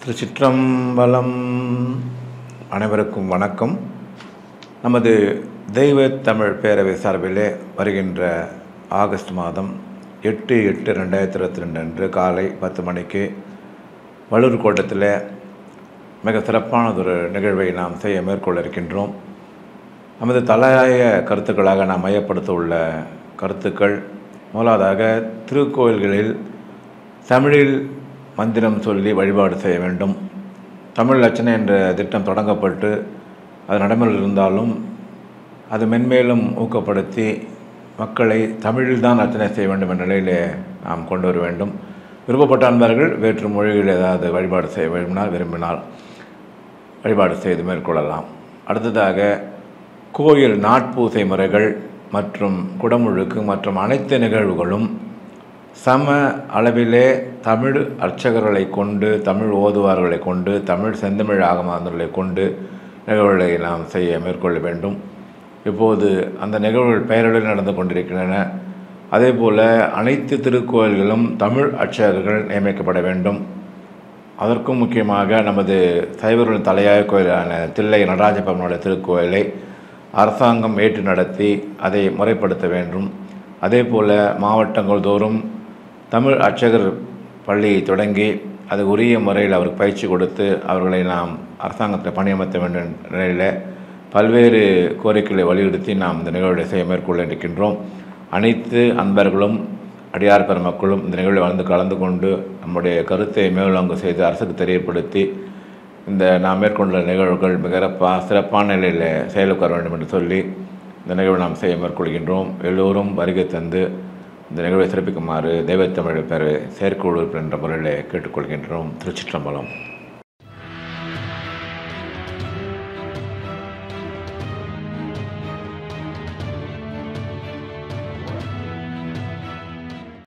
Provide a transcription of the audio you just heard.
திருச்சிற்றம்பலம் அனைவருக்கும் வணக்கம் நமது தெய்வ தமிழ் பேரவை சார்பிலே வருகின்ற ஆகஸ்ட் மாதம் எட்டு எட்டு ரெண்டாயிரத்தி இருபத்தி ரெண்டு அன்று காலை பத்து மணிக்கு வள்ளூர் கோட்டத்தில் மிக சிறப்பானதொரு நிகழ்வை நாம் செய்ய மேற்கொள்ள இருக்கின்றோம் நமது தலையாய கருத்துக்களாக நாம் மையப்படுத்த உள்ள கருத்துக்கள் முதலாவதாக திருக்கோயில்களில் தமிழில் மந்திரம் சொல்லி வழிபாடு செய்ய வேண்டும் தமிழ் லட்சணை என்ற திட்டம் தொடங்கப்பட்டு அது நடைமுறையில் இருந்தாலும் அது மென்மேலும் ஊக்கப்படுத்தி மக்களை தமிழில் தான் அர்ச்சனை செய்ய வேண்டும் என்ற நிலையிலே நாம் கொண்டு வர வேண்டும் விருப்பப்பட்ட அன்பர்கள் வேற்று மொழியில் ஏதாவது வழிபாடு செய்ய விரும்பினால் விரும்பினால் வழிபாடு செய்து மேற்கொள்ளலாம் அடுத்ததாக கோயில் நாட்பூசை முறைகள் மற்றும் குடமுழுக்கு மற்றும் அனைத்து நிகழ்வுகளும் சம அளவிலே தமிழ் அர்ச்சகர்களை கொண்டு தமிழ் ஓதுவார்களை கொண்டு தமிழ் செந்தமிழ் ஆகமாந்தர்களை கொண்டு நிகழ்வுகளை நாம் செய்ய மேற்கொள்ள வேண்டும் இப்போது அந்த நிகழ்வுகள் பெயரில் நடந்து கொண்டிருக்கின்றன அதே போல் அனைத்து திருக்கோயில்களும் தமிழ் அர்ச்சகர்கள் நியமிக்கப்பட வேண்டும் அதற்கும் முக்கியமாக நமது சைவர்களின் தலையாய கோயிலான தில்லை நடராஜ பெருமாளுடைய திருக்கோயிலை அரசாங்கம் ஏற்று நடத்தி அதை முறைப்படுத்த வேண்டும் அதே போல் மாவட்டங்கள் தோறும் தமிழ் அர்ச்சகர் பள்ளியை தொடங்கி அது உரிய முறையில் அவருக்கு பயிற்சி கொடுத்து அவர்களை நாம் அரசாங்கத்தில் பணியமர்த்த வேண்டும் என்ற நிலையில் பல்வேறு கோரிக்கைகளை வலியுறுத்தி நாம் இந்த நிகழ்வுகளை செய்ய மேற்கொள்ள இருக்கின்றோம் அனைத்து அன்பர்களும் அடியார் பெருமக்களும் இந்த நிகழ்வில் வந்து கலந்து கொண்டு நம்முடைய கருத்தை மேலோங்கு செய்து அரசுக்கு தெரியப்படுத்தி இந்த நாம் மேற்கொண்ட நிகழ்வுகள் மிக சிறப்பாக சிறப்பான நிலையில் செயலுக்கு வர வேண்டும் என்று சொல்லி இந்த நிகழ்வை நாம் செய்ய மேற்கொள்கின்றோம் எல்லோரும் வருகை தந்து இந்த நிகழ்வை சிறப்பிக்குமாறு தெய்வத்தமிழ் பேரவை செயற்குழு உறுப்பினர் என்ற முறையில் கேட்டுக்கொள்கின்றோம் திருச்சிற்றம்பலம்